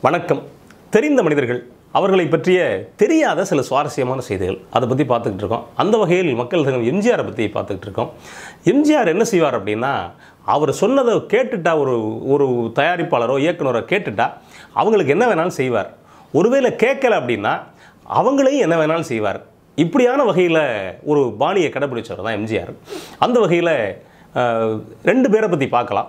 வணக்கம் தெரிந்த மனிதர்கள் அவர்களை பற்றிய தெரியாத சில சுவாரஸ்யமான செய்திகள் அதை பற்றி பார்த்துக்கிட்டு இருக்கோம் அந்த வகையில் மக்கள் சங்கம் எம்ஜிஆரை பற்றி பார்த்துக்கிட்டு இருக்கோம் எம்ஜிஆர் என்ன செய்வார் அப்படின்னா அவர் சொன்னதை கேட்டுட்டா ஒரு ஒரு தயாரிப்பாளரோ இயக்குனரோ கேட்டுட்டா அவங்களுக்கு என்ன வேணாலும் செய்வார் ஒருவேளை கேட்கல அப்படின்னா அவங்களையும் என்ன வேணாலும் செய்வார் இப்படியான வகையில் ஒரு பாணியை கடைப்பிடிச்சவர் தான் எம்ஜிஆர் அந்த வகையில் அஹ், ரெண்டு பேரை பற்றி பார்க்கலாம்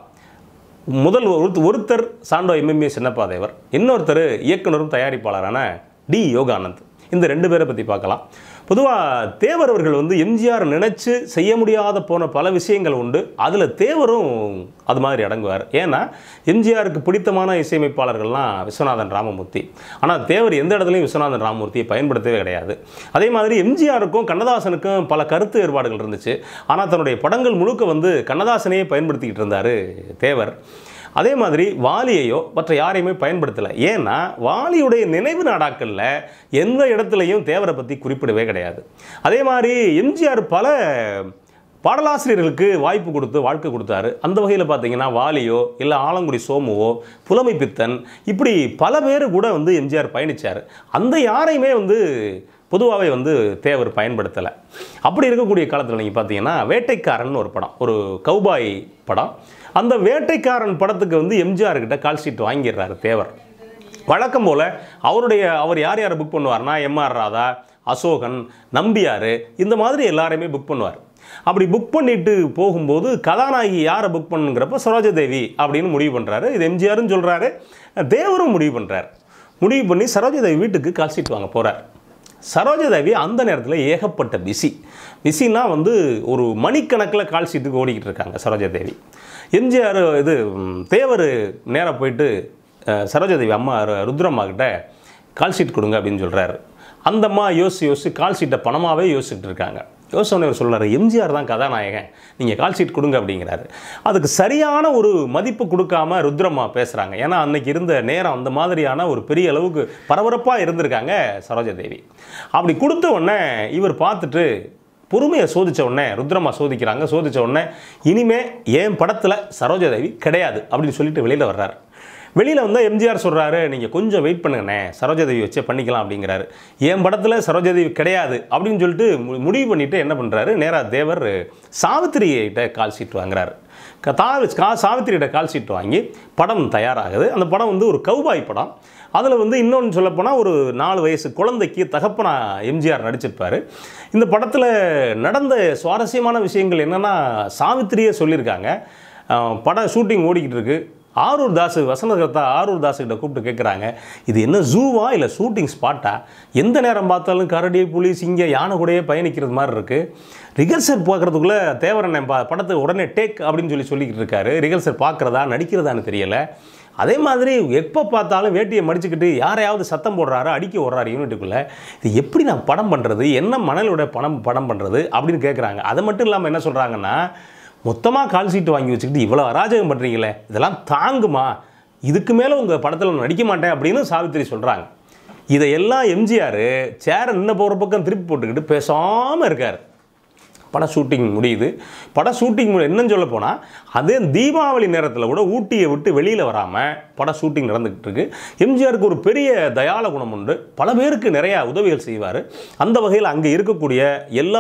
முதல் ஒரு ஒருத்தர் சாண்டோ எம்எம்ஏ சின்னப்பாதேவர் இன்னொருத்தர் இயக்குனரும் தயாரிப்பாளரான டி யோகானந்த் இந்த ரெண்டு பேரை பற்றி பார்க்கலாம் பொதுவாக தேவர் அவர்கள் வந்து எம்ஜிஆர் நினச்சி செய்ய முடியாத போன பல விஷயங்கள் உண்டு அதில் தேவரும் அது மாதிரி அடங்குவார் ஏன்னா எம்ஜிஆருக்கு பிடித்தமான இசையமைப்பாளர்கள்லாம் விஸ்வநாதன் ராமமூர்த்தி ஆனால் தேவர் எந்த இடத்துலையும் விஸ்வநாதன் ராமமூர்த்தியை பயன்படுத்தவே கிடையாது அதே மாதிரி எம்ஜிஆருக்கும் கண்ணதாசனுக்கும் பல கருத்து வேறுபாடுகள் இருந்துச்சு ஆனால் தன்னுடைய படங்கள் முழுக்க வந்து கண்ணதாசனையே பயன்படுத்திக்கிட்டு இருந்தார் தேவர் அதே மாதிரி வாலியையோ மற்ற யாரையுமே பயன்படுத்தலை ஏன்னா வாலியுடைய நினைவு நாடாக்களில் எந்த இடத்துலையும் தேவரை பற்றி குறிப்பிடவே கிடையாது அதே மாதிரி எம்ஜிஆர் பல பாடலாசிரியர்களுக்கு வாய்ப்பு கொடுத்து வாழ்க்கை கொடுத்தாரு அந்த வகையில் பார்த்தீங்கன்னா வாலியோ இல்லை ஆலங்குடி சோமுவோ புலமை பித்தன் இப்படி பல பேர் கூட வந்து எம்ஜிஆர் பயணித்தார் அந்த யாரையுமே வந்து பொதுவாகவே வந்து தேவர் பயன்படுத்தலை அப்படி இருக்கக்கூடிய காலத்தில் நீங்கள் பார்த்தீங்கன்னா வேட்டைக்காரன் ஒரு படம் ஒரு கௌபாய் படம் அந்த வேட்டைக்காரன் படத்துக்கு வந்து எம்ஜிஆர் கிட்ட கால் ஷீட் வாங்கிடுறாரு தேவர் வழக்கம் போல் அவருடைய அவர் யார் யாரை புக் பண்ணுவார்னா எம்ஆர் ராதா அசோகன் நம்பியார் இந்த மாதிரி எல்லாரையுமே புக் பண்ணுவார் அப்படி புக் பண்ணிட்டு போகும்போது கதாநாயகி யாரை புக் பண்ணுங்கிறப்ப சரோஜாதேவி அப்படின்னு முடிவு பண்ணுறாரு இது எம்ஜிஆர்னு சொல்கிறாரு தேவரும் முடிவு பண்ணுறாரு முடிவு பண்ணி சரோஜாதேவி வீட்டுக்கு கால் ஷீட் வாங்க போகிறார் சரோஜாதேவி அந்த நேரத்தில் ஏகப்பட்ட பிஸி பிஸினா வந்து ஒரு மணிக்கணக்கில் கால் ஷீட்டுக்கு ஓடிக்கிட்டு இருக்காங்க சரோஜாதேவி எம்ஜிஆர் இது ம், தேவர் நேராக போயிட்டு அஹ், சரோஜாதேவி அம்மா ரு- ருத்ரம்மா கிட்ட கால் ஷீட் கொடுங்க அப்படின்னு சொல்கிறாரு அந்த அம்மா யோசிச்சு யோசிச்சு கால் ஷீட்டை பணமாகவே யோசிச்சுட்டு இருக்காங்க யோசனை சொல்கிறாரு எம்ஜிஆர் தான் கதாநாயகன் நீங்கள் கால் ஷீட் கொடுங்க அப்படிங்கிறாரு அதுக்கு சரியான ஒரு மதிப்பு கொடுக்காம ருத்ரம்மா பேசுகிறாங்க ஏன்னா அன்னைக்கு இருந்த நேரம் அந்த மாதிரியான ஒரு பெரிய அளவுக்கு பரபரப்பாக இருந்திருக்காங்க சரோஜாதேவி அப்படி கொடுத்த உடனே இவர் பார்த்துட்டு பொறுமையை சோதிச்ச உடனே ருத்ரம்மா சோதிக்கிறாங்க சோதிச்ச உடனே இனிமே என் படத்தில் சரோஜாதேவி கிடையாது அப்படின்னு சொல்லிட்டு வெளியில் வர்றாரு வெளியில் வந்தால் எம்ஜிஆர் சொல்கிறாரு நீங்கள் கொஞ்சம் வெயிட் பண்ணுங்கண்ணே சரோஜாதேவி வச்சே பண்ணிக்கலாம் அப்படிங்கிறாரு என் படத்தில் சரோஜாதேவி கிடையாது அப்படின்னு சொல்லிட்டு மு- முடிவு பண்ணிவிட்டு என்ன பண்ணுறாரு நேராக தேவர் சாவித்திரிகிட்ட கால் ஷீட் வாங்குறாரு க- தா கா சாவித்திரிகிட்ட கால் ஷீட் வாங்கி படம் தயாராகுது அந்த படம் வந்து ஒரு கௌபாய் படம் அதில் வந்து இன்னொன்று சொல்லப்போனால் ஒரு நாலு வயசு குழந்தைக்கு தகப்பனா எம்ஜிஆர் நடிச்சிருப்பார் இந்த படத்தில் நடந்த சுவாரஸ்யமான விஷயங்கள் என்னென்னா சாவித்திரியே சொல்லியிருக்காங்க அஹ் படம் ஷூட்டிங் ஓடிக்கிட்டு இருக்கு ஆரூர் தாஸ் வசந்தகர்த்தா ஆரூர் தாஸ் கிட்ட கூப்பிட்டு கேட்குறாங்க இது என்ன ஜூவா இல்லை ஷூட்டிங் ஸ்பாட்டா எந்த நேரம் பார்த்தாலும் கரடி புலி சிங்கம் யானை கூடயே பயணிக்கிறது மாதிரி இருக்குது ரிகர்சல் பார்க்குறதுக்குள்ளே தேவரனை பா படத்தை உடனே டேக் அப்படின்னு சொல்லி சொல்லிக்கிட்டு இருக்காரு ரிகர்சல் பார்க்குறதா நடிக்கிறதான்னு தெரியலை அதே மாதிரி எப்போ பார்த்தாலும் வேட்டியை மடிச்சுக்கிட்டு யாரையாவது சத்தம் போடுறாரு அடிக்க விடுறாரு யூனிட்டுக்குள்ளே இது எப்படி நான் படம் பண்ணுறது என்ன மணலோட படம் படம் பண்ணுறது அப்படின்னு கேட்குறாங்க அது மட்டும் இல்லாமல் என்ன சொல்கிறாங்கன்னா மொத்தமாக கால் சீட்டு வாங்கி வச்சுக்கிட்டு இவ்வளோ அராஜகம் பண்ணுறீங்களே இதெல்லாம் தாங்குமா இதுக்கு மேலே உங்கள் படத்தில் நான் நடிக்க மாட்டேன் அப்படின்னு சாவித்திரி சொல்கிறாங்க இதையெல்லாம் எம்ஜிஆர் சேரை நின்ன போகிற பக்கம் திருப்பி போட்டுக்கிட்டு பேசாமல் இருக்கார் பட ஷூட்டிங் முடியுது பட ஷூட்டிங் மு என்னன்னு சொல்ல போனால் அதே தீபாவளி நேரத்தில் கூட ஊட்டியை விட்டு வெளியில் வராமல் பட ஷூட்டிங் நடந்துக்கிட்டு இருக்கு எம்ஜிஆருக்கு ஒரு பெரிய தயால குணம் உண்டு பல பேருக்கு நிறையா உதவிகள் செய்வார் அந்த வகையில் அங்கே இருக்கக்கூடிய எல்லா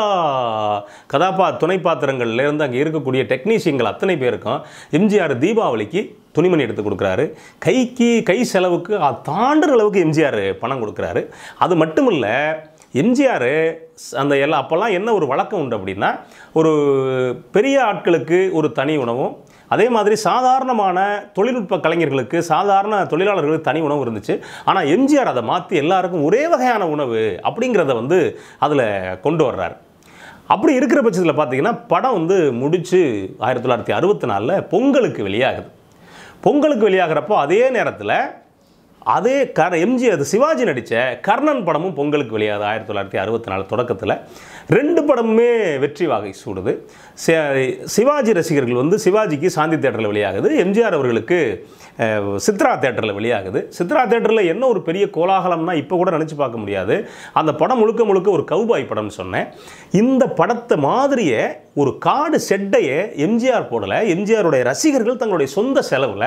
கதாபா துணை பாத்திரங்கள்லேருந்து அங்கே இருக்கக்கூடிய டெக்னீஷியன்கள் அத்தனை பேருக்கும் எம்ஜிஆர் தீபாவளிக்கு துணிமணி எடுத்து கொடுக்குறாரு கைக்கு கை செலவுக்கு அது தாண்டுற அளவுக்கு எம்ஜிஆர் பணம் கொடுக்குறாரு அது மட்டும் இல்லை எம்ஜிஆர் அந்த எல்லா அப்போல்லாம் என்ன ஒரு வழக்கம் உண்டு அப்படின்னா ஒரு பெரிய ஆட்களுக்கு ஒரு தனி உணவும் அதே மாதிரி சாதாரணமான தொழில்நுட்ப கலைஞர்களுக்கு சாதாரண தொழிலாளர்களுக்கு தனி உணவு இருந்துச்சு ஆனால் எம்ஜிஆர் அதை மாற்றி எல்லாருக்கும் ஒரே வகையான உணவு அப்படிங்கிறத வந்து அதில் கொண்டு வர்றார் அப்படி இருக்கிற பட்சத்தில் பார்த்தீங்கன்னா படம் வந்து முடித்து ஆயிரத்தி தொள்ளாயிரத்தி அறுபத்தி நாலில் பொங்கலுக்கு வெளியாகுது பொங்கலுக்கு வெளியாகிறப்போ அதே நேரத்தில் அதே கர எம்ஜி அது சிவாஜி நடித்த கர்ணன் படமும் பொங்கலுக்கு வெளியாகுது ஆயிரத்தி தொள்ளாயிரத்தி அறுபத்தி நாலு தொடக்கத்தில் ரெண்டு படமுமே வெற்றி வாகை சூடுது சி- சிவாஜி ரசிகர்கள் வந்து சிவாஜிக்கு சாந்தி தேட்டரில் வெளியாகுது எம்ஜிஆர் அவர்களுக்கு அஹ், சித்ரா தேட்டரில் வெளியாகுது சித்ரா தேட்டரில் என்ன ஒரு பெரிய கோலாகலம்னா இப்போ கூட நினச்சி பார்க்க முடியாது அந்த படம் முழுக்க முழுக்க ஒரு கௌபாய் படம்னு சொன்னேன் இந்த படத்தை மாதிரியே ஒரு காடு செட்டையை எம்ஜிஆர் போடலை எம்ஜிஆருடைய ரசிகர்கள் தங்களுடைய சொந்த செலவில்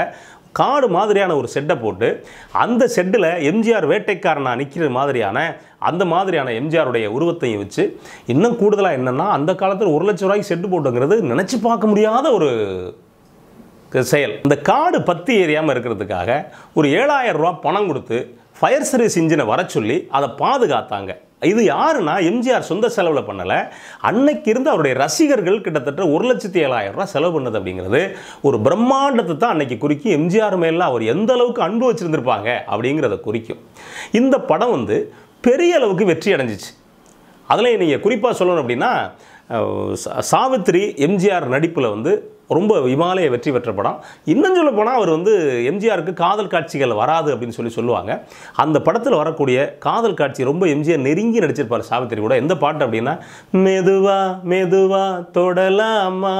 காடு மாதிரியான ஒரு செட்டை போட்டு அந்த செட்டில் எம்ஜிஆர் வேட்டைக்காரனா நிற்கிற மாதிரியான அந்த மாதிரியான எம்ஜிஆருடைய உருவத்தையும் வச்சு இன்னும் கூடுதலாக என்னென்னா அந்த காலத்தில் ஒரு லட்ச ரூபாய்க்கு செட்டு போட்டுங்கிறது நினச்சி பார்க்க முடியாத ஒரு செயல் இந்த காடு பத்தி எரியாமல் இருக்கிறதுக்காக ஒரு ஏழாயிரம் ரூபா பணம் கொடுத்து ஃபயர் சர்வீஸ் இன்ஜினை வர சொல்லி அதை பாதுகாத்தாங்க இது யாருன்னா எம்ஜிஆர் சொந்த செலவில் பண்ணலை அன்னைக்கு இருந்த அவருடைய ரசிகர்கள் கிட்டத்தட்ட ஒரு லட்சத்தி ஏழாயிரம் ரூபாய் செலவு பண்ணது அப்படிங்கிறது ஒரு பிரம்மாண்டத்தை தான் அன்னைக்கு குறிக்கும் எம்ஜிஆர் மேல அவர் எந்த அளவுக்கு அன்பு வச்சுருந்துருப்பாங்க அப்படிங்கிறத குறிக்கும் இந்த படம் வந்து பெரிய அளவுக்கு வெற்றி அடைஞ்சிச்சு அதில் நீங்கள் குறிப்பாக சொல்லணும் அப்படின்னா அஹ், சா- சாவித்திரி எம்ஜிஆர் நடிப்பில் வந்து ரொம்ப இமாலய வெற்றி பெற்ற படம் இன்னும் சொல்ல போனால் அவர் வந்து எம்ஜிஆருக்கு காதல் காட்சிகள் வராது அப்படின்னு சொல்லி சொல்லுவாங்க அந்த படத்தில் வரக்கூடிய காதல் காட்சி ரொம்ப எம்ஜிஆர் நெருங்கி நடிச்சிருப்பார் சாவித்திரி கூட எந்த பாட்டு அப்படின்னா மெதுவா மெதுவா தொடலாமா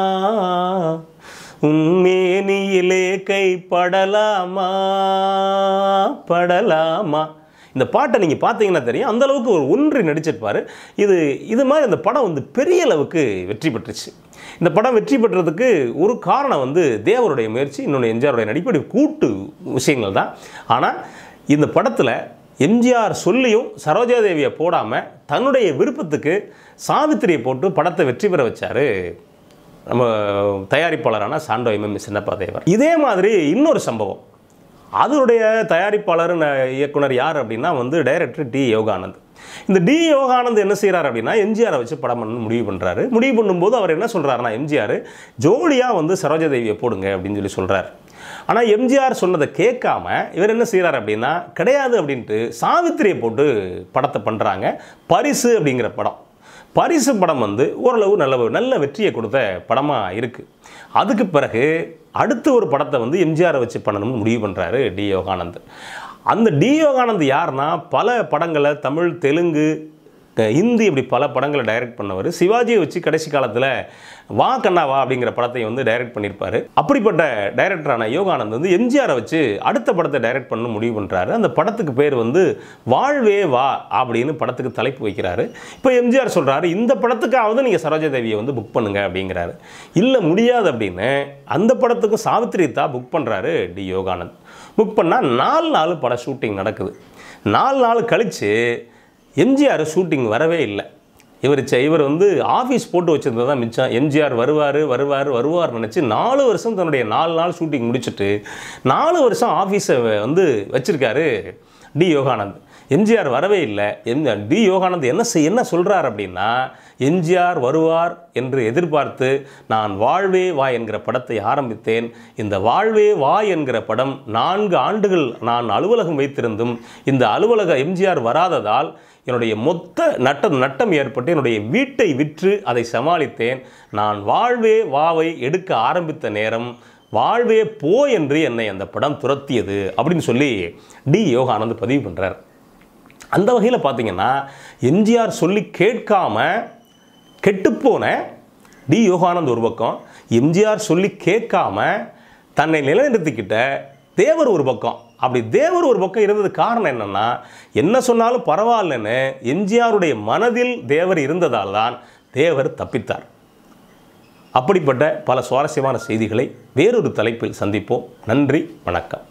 உன்மேனியிலே கை படலாமா படலாமா இந்த பாட்டை நீங்கள் பார்த்தீங்கன்னா தெரியும் அந்த அளவுக்கு ஒரு ஒன்றி நடிச்சிருப்பார் இது இது மாதிரி அந்த படம் வந்து பெரிய அளவுக்கு வெற்றி பெற்றுச்சு இந்த படம் வெற்றி பெற்றதுக்கு ஒரு காரணம் வந்து தேவருடைய முயற்சி இன்னொன்று எம்ஜிஆருடைய நடிப்படி கூட்டு விஷயங்கள் தான் ஆனால் இந்த படத்தில் எம்ஜிஆர் சொல்லியும் சரோஜாதேவியை போடாமல் தன்னுடைய விருப்பத்துக்கு சாவித்திரியை போட்டு படத்தை வெற்றி பெற வச்சாரு நம்ம தயாரிப்பாளரான சாண்டோ எம்எம் சின்னப்பா தேவர் இதே மாதிரி இன்னொரு சம்பவம் அதனுடைய தயாரிப்பாளர் ந- இயக்குனர் யார் அப்படின்னா வந்து டைரக்டர் டி யோகானந்த் இந்த டி யோகானந்த் என்ன செய்கிறார் அப்படின்னா எம்ஜிஆரை வச்சு படம் பண்ண முடிவு பண்ணுறாரு முடிவு பண்ணும்போது அவர் என்ன சொல்கிறாருன்னா எம்ஜிஆர் ஜோடியாக வந்து சரோஜாதேவியை போடுங்க அப்படின்னு சொல்லி சொல்கிறார் ஆனால் எம்ஜிஆர் சொன்னதை கேட்காம இவர் என்ன செய்கிறார் அப்படின்னா கிடையாது அப்படின்ட்டு சாவித்திரியை போட்டு படத்தை பண்ணுறாங்க பரிசு அப்படிங்கிற படம் பரிசு படம் வந்து ஓரளவு நல்ல நல்ல வெற்றியை கொடுத்த படமாக இருக்குது அதுக்கு பிறகு அடுத்து ஒரு படத்தை வந்து எம்ஜிஆரை வச்சு பண்ணணும்னு முடிவு பண்ணுறாரு டி யோகானந்த் அந்த டி யோகானந்த் யாருன்னா பல படங்களை தமிழ் தெலுங்கு க- ஹிந்தி இப்படி பல படங்களை டைரக்ட் பண்ணவர் சிவாஜியை வச்சு கடைசி காலத்தில் வா கண்ணா வா அப்படிங்கிற படத்தை வந்து டைரக்ட் பண்ணியிருப்பாரு அப்படிப்பட்ட டைரக்டரான யோகானந்த் வந்து எம்ஜிஆரை வச்சு அடுத்த படத்தை டைரக்ட் பண்ண முடிவு பண்ணுறாரு அந்த படத்துக்கு பேர் வந்து வாழ்வே வா அப்படின்னு படத்துக்கு தலைப்பு வைக்கிறாரு இப்போ எம்ஜிஆர் சொல்கிறாரு இந்த படத்துக்காவது நீங்கள் சரோஜா தேவியை வந்து புக் பண்ணுங்க அப்படிங்கிறாரு இல்லை முடியாது அப்படின்னு அந்த படத்துக்கும் சாவித்திரி தான் புக் பண்ணுறாரு டி யோகானந்த் புக் பண்ணால் நாலு நாள் பட ஷூட்டிங் நடக்குது நாலு நாள் கழித்து எம்ஜிஆர் ஷூட்டிங் வரவே இல்லை இவர் செ- இவர் வந்து ஆஃபீஸ் போட்டு வச்சிருந்தது தான் மிச்சம் எம்ஜிஆர் வருவார் வருவார் வருவார் நினச்சி நாலு வருஷம் தன்னுடைய நாலு நாள் ஷூட்டிங் முடிச்சுட்டு நாலு வருஷம் ஆஃபீஸை வந்து வச்சிருக்காரு டி யோகானந்த் எம்ஜிஆர் வரவே இல்லை எம் டி யோகானந்த் என்ன செய் என்ன சொல்கிறார் அப்படின்னா எம்ஜிஆர் வருவார் என்று எதிர்பார்த்து நான் வாழ்வே வா என்கிற படத்தை ஆரம்பித்தேன் இந்த வாழ்வே வா என்கிற படம் நான்கு ஆண்டுகள் நான் அலுவலகம் வைத்திருந்தும் இந்த அலுவலக எம்ஜிஆர் வராததால் என்னுடைய மொத்த நட்ட நட்டம் ஏற்பட்டு என்னுடைய வீட்டை விற்று அதை சமாளித்தேன் நான் வாழ்வே வாவை எடுக்க ஆரம்பித்த நேரம் வாழ்வே போ என்று என்னை அந்த படம் துரத்தியது அப்படின்னு சொல்லி டி யோகானந்த் பதிவு பண்ணுறார் அந்த வகையில் பார்த்தீங்கன்னா எம்ஜிஆர் சொல்லி கேட்காம கெட்டுப்போன டி யோகானந்த் ஒரு பக்கம் எம்ஜிஆர் சொல்லி கேட்காம தன்னை நிலைநிறுத்திக்கிட்ட தேவர் ஒரு பக்கம் அப்படி தேவர் ஒரு பக்கம் இருந்தது காரணம் என்னன்னா என்ன சொன்னாலும் பரவாயில்லன்னு எம்ஜிஆருடைய மனதில் தேவர் இருந்ததால் தான் தேவர் தப்பித்தார் அப்படிப்பட்ட பல சுவாரஸ்யமான செய்திகளை வேறொரு தலைப்பில் சந்திப்போம் நன்றி வணக்கம்